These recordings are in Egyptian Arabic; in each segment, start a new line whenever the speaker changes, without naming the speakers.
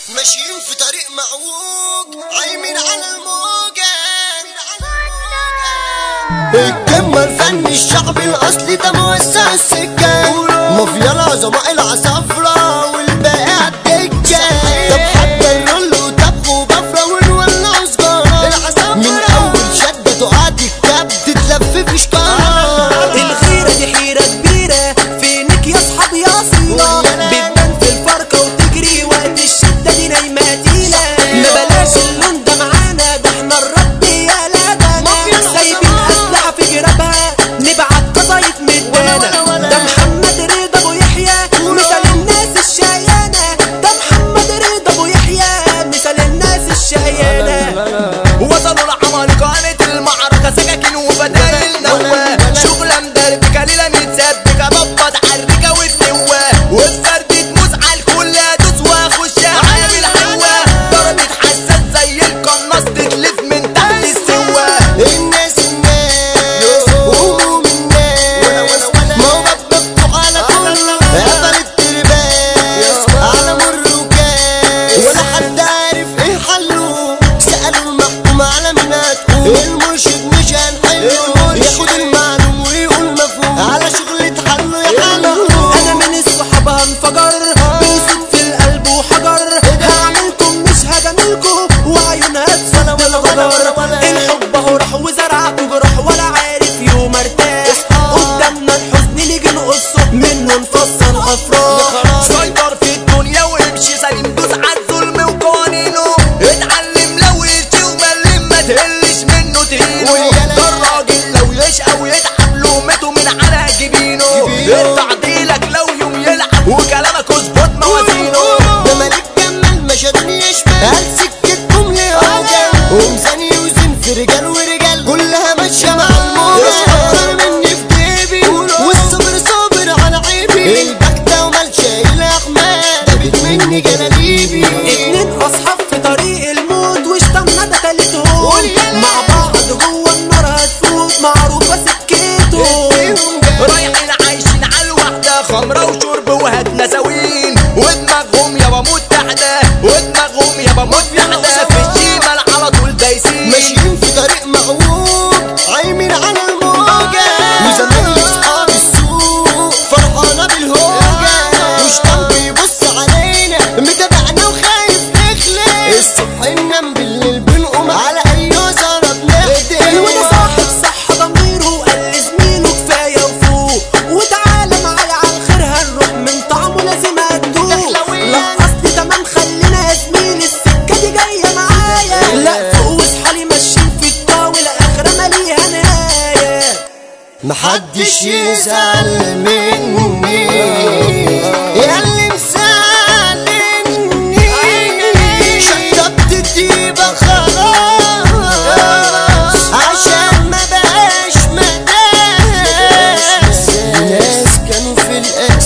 ماشيين في طريق معوج عايمين على الموجة الكلمة الفن الشعبي الأصلي ده موسع السكة مافيا العظماء العصافرة والباقي عالدكة طب حتى الرول وطب وبفرة ونولع سجارة من أول شدة تقعد الكب تتلف في شكارة
الغيرة دي حيرة كبيرة فينك يا اصحاب يا اصيلة بتبان في الفرقة وتجري وقت الشدة دي نايمة تقيلة ما بلاش اللون ده معانا ده احنا الرد يا لادانا سايبين اسلحة في جرابها نبعت قضايف مدانا ده محمد رضا ابو يحيى مثال الناس الشيانة ده محمد رضا ابو يحيى مثال الناس الشيانة
وصلوا العمالقة قامت المعركة سكاكين وبدايل نواه شغلة مدربكة ليلة متسبكة ببط عالرجة وتنواه وبفردة موز عالكل ادوس واخش عامل حواه ضربة حساس زي القناص تتلف من تحت السواه
الناس الناس هموم الناس موبب مفتوح على كله قفل الترباس على مر وكاس ولا حد عارف ايه حله سألوا المحكوم على مين هتقول المرشد مش هنحله ياخد المعلوم ويقول مفهوم على شغلة حله يا حله
انا من الصحاب هنفجر بيصيد في القلب وحجر هعملكم مش هجاملكم وعيونها اتسلى ولا غدر الحب اهو راح وزرعته جراح ولا عارف يوم ارتاح قدامنا الحزن نيجي نقصه منه نفسر افراح
سيطر في الدنيا وامشي سليم دوس عالظلم وقوانينه اتعلم لو يشتي وملم ما تقلش منه تهينه
ويا
ده الراجل لو يشقى ويتعب لومته من على جبينه
جبينه.
تعديلك لو يوم يلعب وكلامك اظبط موازينه
ده ملك جمال مشهد يشمل قال سكتكم لهوجة وميزان يوزن في رجال ورجال كلها ماشية مع الموجة اكتر مني في جيبي والصبر صابر على عيبي البكتة ومال شايل احمد ده بيت مني جلاليبي
اتنين اصحاب في طريق الموت واشتمنا ده تالتهم
قول يلا.
مع بعض جوه النار هتفوت معروفه سكتهم
رايحين عايشين على الوحدة خمرة وشرب وهات نساوين ودماغهم يابا متحدة ودماغهم يابا متحدة في الشمال على طول دايسين
ماشيين في طريق معوج عايمين على الموجة وزمان اصحاب السوق فرحانة بالهوجة وشطان بيبص علينا متابعنا وخايف نخلق الصبح ننام بالليل بنقوم على اي وزارة بنخدم
وده صاحب صح ضميره قال لزميله كفايه وفوق وتعالى معايا على الخير هنروح من طعمه لازم هتدوق
دخلوية.
لا اصلي تمام خلينا يا زميلي السكه دي جايه معايا لا فوق واصحالي ماشيين في الطاوله اخره ماليها نهايه
محدش يزعل مني يا اللي مزعلني شطبت الديبة خلاص عشان ما بقاش مداس ناس كانوا في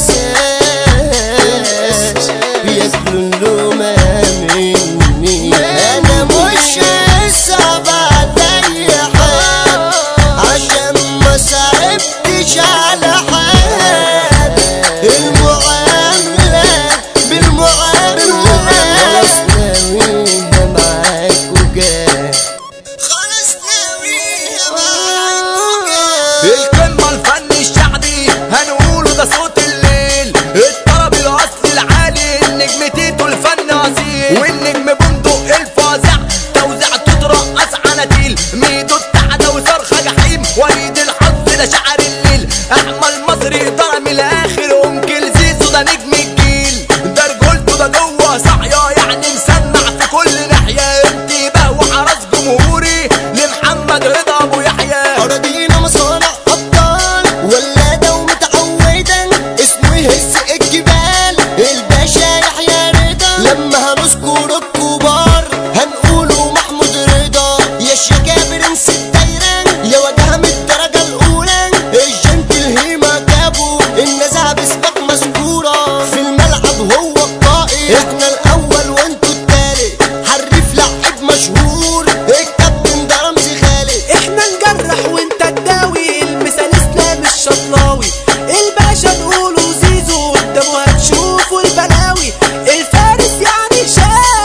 الأساس بياكلوا اللومة مني أنا مش هصعب عليا حد عشان ما صعبتش على حد المعاملة بالمعاملة خلاص ناويها معاك وجاه خلاص ناويها معاك وجاه
الكلمة الفن الشعبي هنقوله ده صوت الليل الطرب الاصلي العالي النجم تيتو الفن اصيل والنجم بندق الفظيع توزيع تترقص عناتيل ميدو التعدى وصرخة جحيم وليد الحظ ده شعر الليل احمد مصري ضرب الاخر ام زيزو ده نجم الجيل ده رجولته ده جوه صحيا يعني مسمع في كل ناحية انتباه وحرس جمهوري لمحمد رضا ابو يحيى
أراضينا مصانع أبطال ولادة ومتعودة اسمه يهز الجبال الباشا يحيى رضا لما هنذكر الكبار هنقوله محمود رضا يا شيكا برنس الدايرة يا وجهة من الدرجة الأولى الجنتل هيما جابه النزهة باسمك مذكورة في الملعب هو القائد احنا الأول وانتوا التالت حريف لعيب مشهور الكابتن ده رمزي خالد
احنا نجرح وانت تداوي المثال اسلام الشطلاوي الباشا نقوله زيزو قدامه هتشوفوا البلاوي الفارس يعني شاب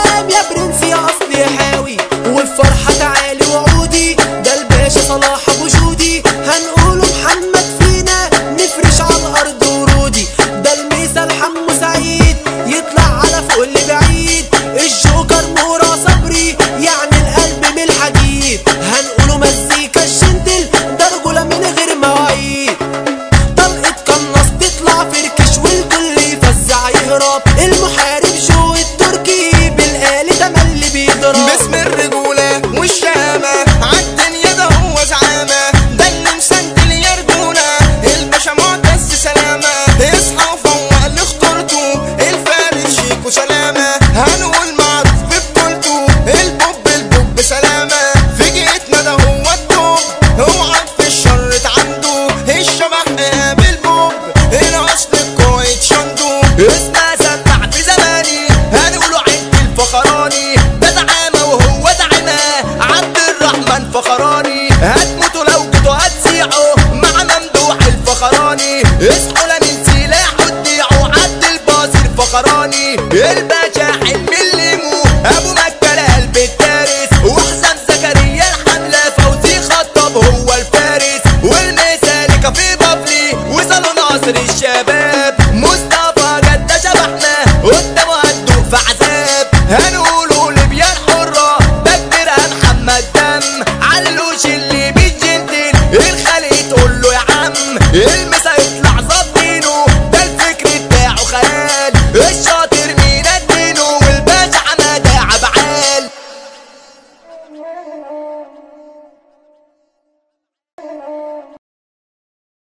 الراب